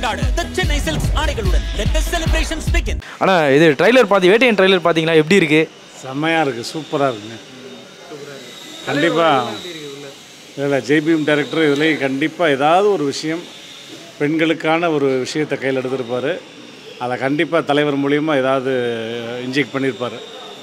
கொண்டாடு The Chennai silks ஆடைகளுடன் let the celebrations begin ஆனால் இது ட்ரைலர் பார்த்து வேட்டையன் ட்ரைலர் பார்த்தீங்களா எப்படி இருக்கு செம்மையாக இருக்குது சூப்பராக இருக்குங்க கண்டிப்பாக இல்லை ஜெய்பீம் டைரக்டர் இதுலேயும் கண்டிப்பாக ஏதாவது ஒரு விஷயம் பெண்களுக்கான ஒரு விஷயத்தை கையில் எடுத்திருப்பார் அதை கண்டிப்பாக தலைவர் மூலியமா ஏதாவது இன்ஜெக்ட் பண்ணியிருப்பார்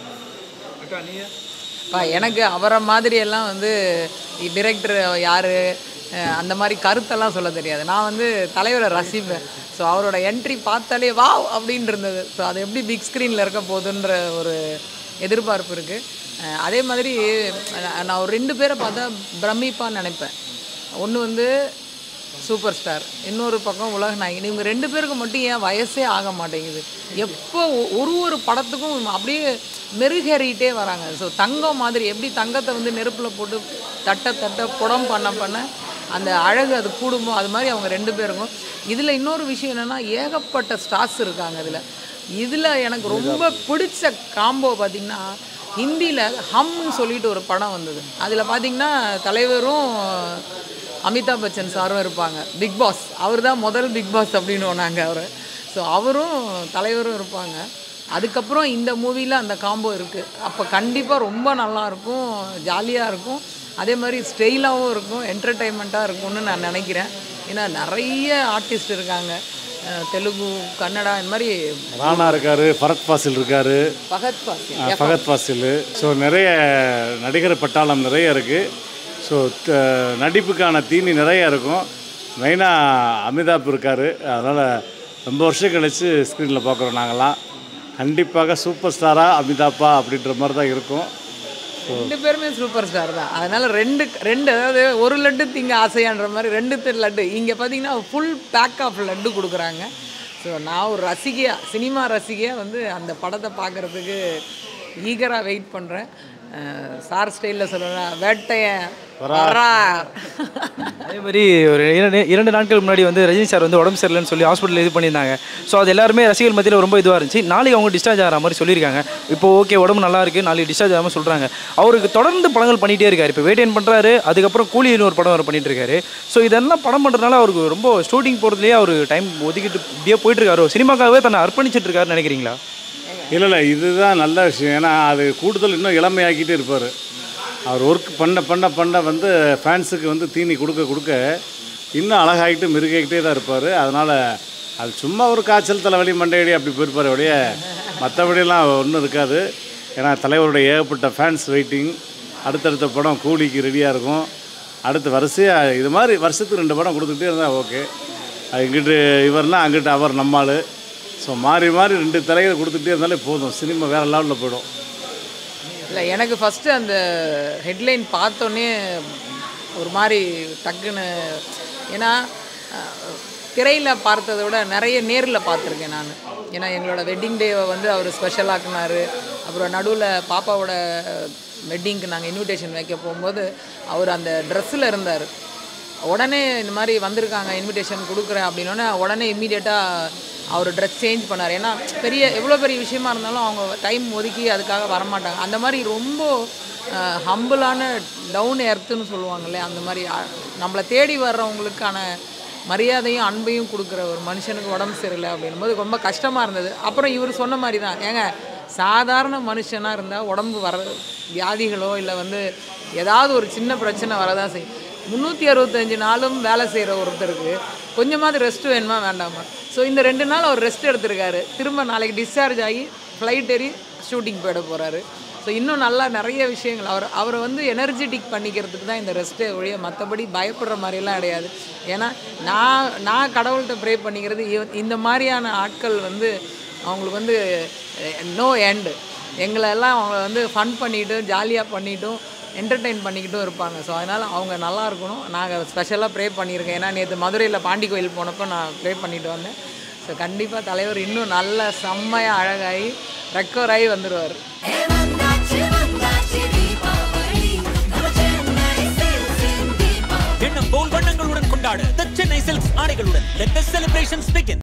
பா எனக்கு அவரை மாதிரி எல்லாம் வந்து டிரெக்டர் யார் அந்த மாதிரி கருத்தெல்லாம் சொல்ல தெரியாது நான் வந்து தலைவரை ரசிப்பேன் ஸோ அவரோட என்ட்ரி பார்த்தாலே வா அப்படின்னு இருந்தது ஸோ அது எப்படி பிக் ஸ்க்ரீனில் இருக்க போகுதுன்ற ஒரு எதிர்பார்ப்பு இருக்குது அதே மாதிரி அஹ், நான் ஒரு ரெண்டு பேரை பார்த்தா பிரமிப்பான்னு நினைப்பேன் ஒன்று வந்து சூப்பர் ஸ்டார் இன்னொரு பக்கம் உலக நாயகன் இவங்க ரெண்டு பேருக்கு மட்டும் ஏன் வயசே ஆக மாட்டேங்குது எப்போ ஒ- ஒரு ஒரு படத்துக்கும் அப்படியே மெருகேறிட்டே வராங்க ஸோ தங்கம் மாதிரி எப்படி தங்கத்தை வந்து நெருப்பில் போட்டு தட்ட தட்ட புடம் பண்ண பண்ண அந்த அழகு அது கூடுமோ அது மாதிரி அவங்க ரெண்டு பேருக்கும் இதில் இன்னொரு விஷயம் என்னென்னா ஏகப்பட்ட ஸ்டார்ஸ் இருக்காங்க இதில் இதில் எனக்கு ரொம்ப பிடிச்ச காம்போ பார்த்திங்கன்னா ஹிந்தியில் ஹம்னு சொல்லிட்டு ஒரு படம் வந்தது அதில் பார்த்தீங்கன்னா தலைவரும் அமிதாப் பச்சன் சாரும் இருப்பாங்க பிக் பாஸ் அவர் தான் முதல் பிக் பாஸ் அப்படின்னு நாங்கள் அவர் ஸோ அவரும் தலைவரும் இருப்பாங்க அதுக்கப்புறம் இந்த மூவியில் அந்த காம்போ இருக்குது அப்போ கண்டிப்பாக ரொம்ப நல்லா இருக்கும் ஜாலியாக இருக்கும் அதே மாதிரி ஸ்டைலாகவும் இருக்கும் என்டர்டெயின்மெண்ட்டாக இருக்கும்னு நான் நினைக்கிறேன் ஏன்னா நிறைய ஆர்டிஸ்ட் இருக்காங்க அஹ் தெலுங்கு கன்னடா இந்த மாதிரி ராணா இருக்கார் ஃபரத் ஃபாசில் இருக்கார் பகத் பாசி ஃபகத் ஃபாசில் ஸோ நிறைய நடிகர் பட்டாளம் நிறைய இருக்குது ஸோ நடிப்புக்கான தீனி நிறைய இருக்கும் மெயினாக அமிதாப் இருக்கார் அதனால் ரொம்ப வருஷம் கழித்து ஸ்க்ரீனில் பார்க்குறோம் நாங்கள்லாம் கண்டிப்பாக சூப்பர் ஸ்டாராக அமிதாப்பா அப்படின்ற மாதிரி தான் இருக்கும் ரெண்டு பேருமே சூப்பர் ஸ்டார் தான் அதனால ரெண்டு ரெண்டு அதாவது ஒரு லட்டு திங்க ஆசையான்ற மாதிரி ரெண்டு பேர் லட்டு இங்கே பார்த்தீங்கன்னா ஃபுல் பேக் ஆஃப் லட்டு கொடுக்குறாங்க ஸோ நான் ஒரு ரசிகையா சினிமா ரசிகையாக வந்து அந்த படத்தை பார்க்குறதுக்கு ஈகராக வெயிட் பண்ணுறேன் சார் ஸ்டைலில் சொல்லணும் வேட்டையன் வரார் அதே மாதிரி ஒரு இரண்டு இரண்டு நாட்களுக்கு முன்னாடி வந்து ரஜினி சார் வந்து உடம்பு சரியில்லைன்னு சொல்லி ஹாஸ்பிட்டல் இது பண்ணியிருந்தாங்க ஸோ அது எல்லாருமே ரசிகர்கள் மத்தியில் ரொம்ப இதுவாக இருந்துச்சு நாளைக்கு அவங்க டிஸ்சார்ஜ் ஆகிற மாதிரி சொல்லியிருக்காங்க இப்போ ஓகே உடம்பு நல்லா இருக்கு நாளைக்கு டிஸ்சார்ஜ் ஆகாமல் சொல்கிறாங்க அவருக்கு தொடர்ந்து படங்கள் பண்ணிகிட்டே இருக்காரு இப்போ வேட்டையன் பண்ணுறாரு அதுக்கப்புறம் கூலின்னு ஒரு படம் அவர் பண்ணிட்டு இருக்காரு ஸோ இதெல்லாம் படம் பண்ணுறதுனால அவருக்கு ரொம்ப ஷூட்டிங் போகிறதுலேயே அவர் டைம் ஒதுக்கிட்டு இப்படியே போயிட்டு இருக்காரு சினிமாக்காகவே தன்னை அர்ப்பணிச்சிட்டு இருக்காருன்னு நினைக்கிறீங்களா இல்லை இல்லை இதுதான் நல்ல விஷயம் ஏன்னா அது கூடுதல் இன்னும் இளமையாக்கிட்டே இருப்பார் அவர் ஒர்க் பண்ண பண்ண பண்ண வந்து ஃபேன்ஸுக்கு வந்து தீனி கொடுக்க கொடுக்க இன்னும் அழகாகிட்டு மிருகாகிட்டே தான் இருப்பார் அதனால் அது சும்மா ஒரு காய்ச்சல் தலைவலி மண்டையடி அப்படி போயிருப்பார் ஒழிய மற்றபடியெல்லாம் ஒன்றும் இருக்காது ஏன்னா தலைவருடைய ஏகப்பட்ட ஃபேன்ஸ் வெயிட்டிங் அடுத்தடுத்த படம் கூலிக்கு ரெடியாக இருக்கும் அடுத்து வரிசையாக இது மாதிரி வருஷத்துக்கு ரெண்டு படம் கொடுத்துக்கிட்டே இருந்தால் ஓகே இங்கிட்டு இவர்னா அங்கிட்டு அவர் நம்மாள் ஸோ மாறி மாறி ரெண்டு தலைகளை கொடுத்துட்டே இருந்தாலே போதும் சினிமா வேறு லெவலில் போயிடும் இல்லை எனக்கு ஃபஸ்ட்டு அந்த ஹெட்லைன் பார்த்தோன்னே ஒரு மாதிரி டக்குன்னு ஏன்னா திரையில் பார்த்ததை விட நிறைய நேரில் பார்த்துருக்கேன் நான் ஏன்னா எங்களோட வெட்டிங் டேவை வந்து அவர் ஸ்பெஷலாக்குனாரு அப்புறம் நடுவில் பாப்பாவோட வெட்டிங்க்கு நாங்கள் இன்விடேஷன் வைக்க போகும்போது அவர் அந்த ட்ரெஸ்ஸில் இருந்தார் உடனே இந்த மாதிரி வந்திருக்காங்க இன்விடேஷன் கொடுக்குறேன் அப்படின்னோடனே உடனே இம்மீடியட்டாக அவர் ட்ரெஸ் சேஞ்ச் பண்ணார் ஏன்னா பெரிய எவ்வளோ பெரிய விஷயமா இருந்தாலும் அவங்க டைம் ஒதுக்கி அதுக்காக வரமாட்டாங்க அந்த மாதிரி ரொம்ப ஹம்பிளான டவுன் எர்த்துன்னு சொல்லுவாங்கல்ல அந்த மாதிரி அஹ், நம்மளை தேடி வர்றவங்களுக்கான மரியாதையும் அன்பையும் கொடுக்குற ஒரு மனுஷனுக்கு உடம்பு சரியில்லை அப்படின்னும்போது ரொம்ப கஷ்டமாக இருந்தது அப்புறம் இவர் சொன்ன மாதிரி தான் ஏங்க சாதாரண மனுஷனாக இருந்தால் உடம்பு வர வியாதிகளோ இல்லை வந்து ஏதாவது ஒரு சின்ன பிரச்சனை வரதான் செய்யும் முந்நூற்றி அறுபத்தஞ்சு நாளும் வேலை செய்கிற ஒருத்தருக்கு கொஞ்சமாவது ரெஸ்ட் வேணுமா வேண்டாமா ஸோ இந்த ரெண்டு நாள் அவர் ரெஸ்ட் எடுத்திருக்காரு திரும்ப நாளைக்கு டிஸ்சார்ஜ் ஆகி ஃப்ளைட் ஏறி ஷூட்டிங் போயிட போகிறாரு ஸோ இன்னும் நல்லா நிறைய விஷயங்கள் அவர் அவரை வந்து எனர்ஜெட்டிக் பண்ணிக்கிறதுக்கு தான் இந்த ரெஸ்ட்டே ஒழிய மற்றபடி பயப்படுற மாதிரிலாம் கிடையாது ஏன்னா நான் நான் கடவுள்கிட்ட ப்ரே பண்ணிக்கிறது இவ- இந்த மாதிரியான ஆட்கள் வந்து அவங்களுக்கு வந்து நோ எண்டு எங்களை எல்லாம் அவங்க வந்து ஃபன் பண்ணிட்டும் ஜாலியாக பண்ணிட்டும் என்டர்டெயின் பண்ணிக்கிட்டும் இருப்பாங்க ஸோ அதனால் அவங்க நல்லா இருக்கணும் நாங்கள் ஸ்பெஷலாக ப்ரே பண்ணியிருக்கேன் ஏன்னா நேற்று மதுரையில் பாண்டி கோயில் போனப்போ நான் ப்ரே பண்ணிட்டு வந்தேன் ஸோ கண்டிப்பாக தலைவர் இன்னும் நல்ல செம்மையாக அழகாகி ரெக்கவர் ஆகி வந்துடுவார் வந்தாச்சு வந்தாச்சு தீபாவளி நம்ம சென்னை சில்க்ஸின் தீபாவளி எண்ணம் போல் வண்ணங்களுடன் கொண்டாடு The சென்னை சில்க்ஸ் ஆடைகளுடன் let the celebrations begin